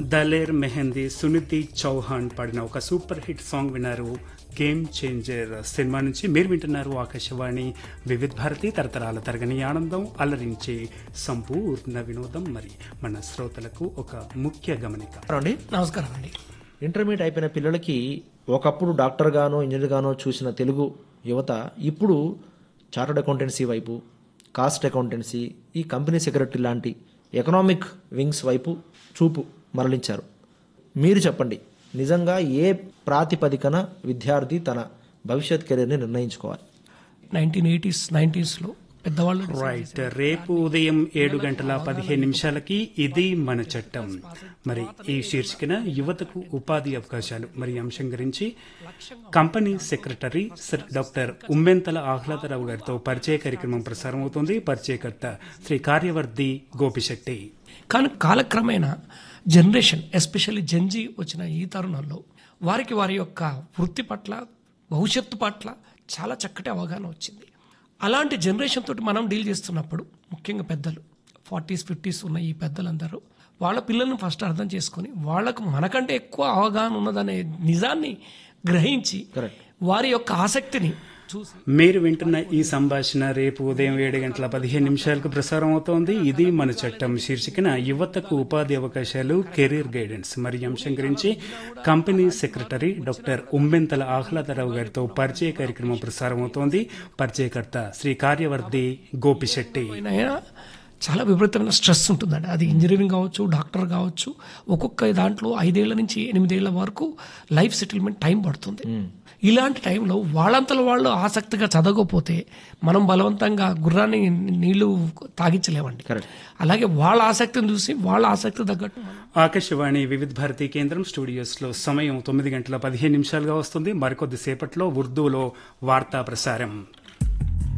దలేర్ మెహందీ సునిధి చౌహాన్ పాడిన ఒక super hit song విన్నారు గేమ్ చేంజర్ సినిమా నుంచి మీరు వింటున్నారు ఆకాశవాణి వివిధ్ భారతి తరతరాల తరగని ఆనందం అలరించే సంపూర్ణ వినోదం మరి మన శ్రోతలకు ఒక ముఖ్య గమనిక అండి నమస్కారం అండి ఇంటర్మీడియట్ అయిపోయిన పిల్లలకి ఒకప్పుడు డాక్టర్ గానో ఇంజనీర్ గానో చూసిన తెలుగు యువత ఇప్పుడు చార్టర్డ్ అకౌంటెన్సీ వైపు కాస్ట్ అకౌంటెన్సీ ఈ కంపెనీ సెక్రటరీ లాంటి ఎకనామిక్ వింగ్స్ వైపు చూపు మరలించారు మీరు చెప్పండి నిజంగా ఏ ప్రాతిపదికన విద్యార్థి తన భవిష్యత్ కెరీర్ని నిర్ణయించుకోవాలి నైన్టీన్ ఎయిటీస్ నైన్టీస్లో పెద్దవాళ్ళు రైట్ రేపు ఉదయం ఏడు గంటల పదిహేను నిమిషాలకి ఇది మన చట్టం మరి ఈ శీర్షికన యువతకు ఉపాధి అవకాశాలు మరి ఈ అంశం గురించి company secretary sir doctor Ummentala Ahladarao గారితో పరిచయ కార్యక్రమం ప్రసారం అవుతుంది పరిచయకర్త శ్రీ కార్యవర్ధి గోపిశెట్టి కానీ కాలక్రమేణా జనరేషన్ ఎస్పెషల్లీ జంజీ వచ్చిన ఈ తరుణంలో వారికి వారి యొక్క వృత్తి పట్ల భవిష్యత్తు పట్ల చాలా చక్కటి అవగాహన వచ్చింది అలాంటి జనరేషన్ తోటి మనం డీల్ చేస్తున్నప్పుడు ముఖ్యంగా పెద్దలు ఫార్టీస్ ఫిఫ్టీస్ ఉన్న ఈ పెద్దలందరూ వాళ్ళ పిల్లల్ని ఫస్ట్ అర్థం చేసుకొని వాళ్ళకు మనకంటే ఎక్కువ అవగాహన ఉన్నదనే నిజాన్ని గ్రహించి వారి యొక్క ఆసక్తిని చూసి మీరు వింటున్న ఈ సంభాషణ రేపు ఉదయం ఏడు గంటల పదిహేను నిమిషాలకు ప్రసారం అవుతోంది ఇది మన చట్టం శీర్షికన యువతకు ఉపాధి అవకాశాలు కెరీర్ గైడెన్స్ మరి ఈ అంశం గురించి company secretary doctor Ummentala Ahladarao గారితో పరిచయ కార్యక్రమం ప్రసారం అవుతోంది పరిచయకర్త శ్రీ కార్యవర్ధి గోపిశెట్టి అయినా చాలా విపరీతమైన స్ట్రెస్ ఉంటుందండి అది ఇంజనీరింగ్ కావచ్చు డాక్టర్ కావచ్చు ఒక్కొక్క దాంట్లో ఐదేళ్ల నుంచి ఎనిమిదేళ్ల వరకు లైఫ్ సెటిల్మెంట్ టైం పడుతుంది ఇలాంటి టైంలో వాళ్ళంతలో వాళ్ళు ఆసక్తిగా చదవకపోతే మనం బలవంతంగా గుర్రాన్ని నీళ్లు తాగించలేమండి అలాగే వాళ్ళ ఆసక్తిని చూసి వాళ్ళ ఆసక్తి తగ్గట్టు మనం ఆకాశవాణి వివిధ భారతి కేంద్రం స్టూడియోస్ లో సమయం తొమ్మిది గంటల పదిహేను నిమిషాలుగా వస్తుంది మరికొద్ది సేపట్లో ఉర్దూలో వార్తా ప్రసారం